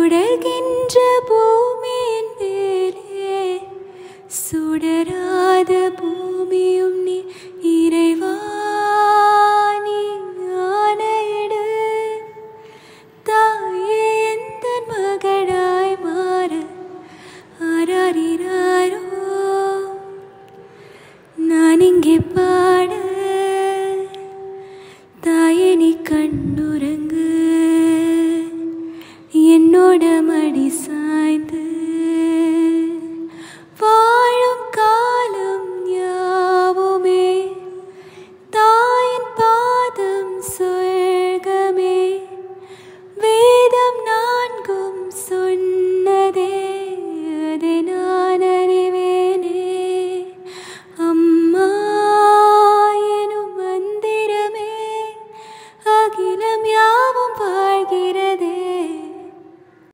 சுடர்கின்ற பூமியின் மேலே சுடராத பூமியும் நீ இறைவா நீ ஆணையிடு தாயே எந்த மகளாய் மாற ஆராரிராரோ நான் இங்கே பாட தாயே நீ கண்ணுறங்கு என்னோட மடி சாய்ந்து